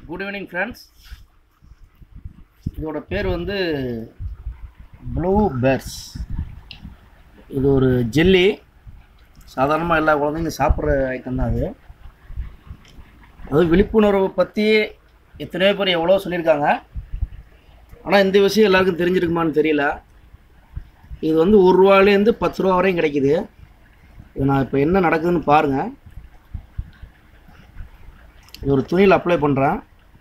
good evening friends இதோட பேர் வந்து ப்ளூ பேர்ஸ் இது ஒரு ஜெல்லி சாதாரணமாக எல்லா குழந்தைங்க சாப்பிட்ற ஐட்டம் தான் அது அது விழிப்புணர்வை பற்றி எத்தனையோ பேர் எவ்வளோ சொல்லியிருக்காங்க ஆனால் இந்த விஷயம் எல்லாருக்கும் தெரிஞ்சிருக்குமான்னு தெரியல இது வந்து ஒரு ரூபாலேருந்து பத்து ரூபா வரையும் கிடைக்குது இது நான் இப்போ என்ன நடக்குதுன்னு பாருங்கள் இது ஒரு துணியில் அப்ளை பண்ணுறேன்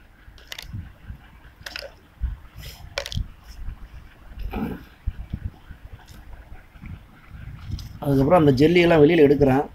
அதுக்கப்புறம் அந்த ஜெல்லியெல்லாம் வெளியில் எடுக்கிறேன்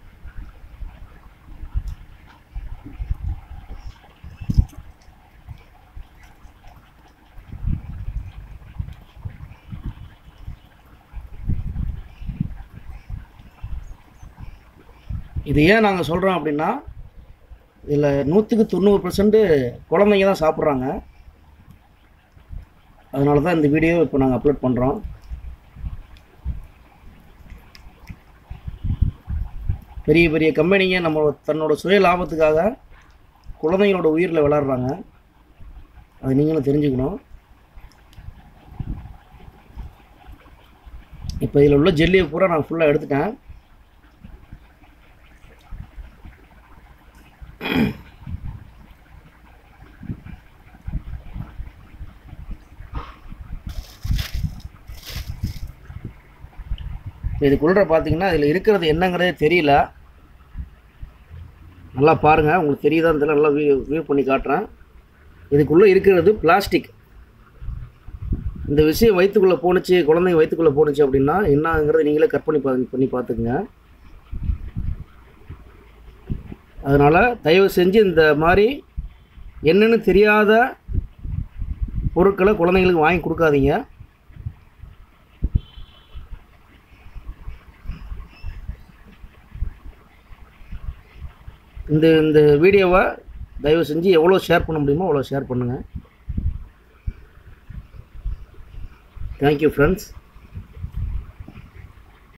இது ஏன் நாங்கள் சொல்கிறோம் அப்படின்னா இதில் நூற்றுக்கு தொண்ணூறு பர்சன்ட்டு குழந்தைங்க தான் சாப்பிட்றாங்க அதனால தான் இந்த வீடியோ இப்போ நாங்கள் அப்லோட் பண்ணுறோம் பெரிய பெரிய கம்பெனிங்க நம்ம தன்னோட சுய லாபத்துக்காக குழந்தைங்களோட உயிரில் விளாட்றாங்க அது நீங்களும் தெரிஞ்சுக்கணும் இப்போ இதில் உள்ள ஜெல்லியை பூரா நான் ஃபுல்லாக எடுத்துட்டேன் இதுக்குள்ள பார்த்தீங்கன்னா இதில் இருக்கிறது என்னங்கிறதே தெரியல நல்லா பாருங்கள் உங்களுக்கு தெரியுதான்னு தெரியல நல்லா வியூ வியூ பண்ணி காட்டுறேன் இதுக்குள்ளே இருக்கிறது பிளாஸ்டிக் இந்த விஷயம் வயிற்றுக்குள்ளே போணுச்சு குழந்தைங்க வயிற்றுக்குள்ளே போணுச்சு அப்படின்னா என்னங்கிறத நீங்களே கற்பனை பா பண்ணி பார்த்துக்குங்க அதனால் தயவு செஞ்சு இந்த மாதிரி என்னன்னு தெரியாத பொருட்களை குழந்தைங்களுக்கு வாங்கி கொடுக்காதீங்க இந்த இந்த வீடியோவை தயவு செஞ்சு எவ்வளோ ஷேர் பண்ண முடியுமோ அவ்வளோ ஷேர் பண்ணுங்கள் தேங்க்யூ ஃப்ரெண்ட்ஸ்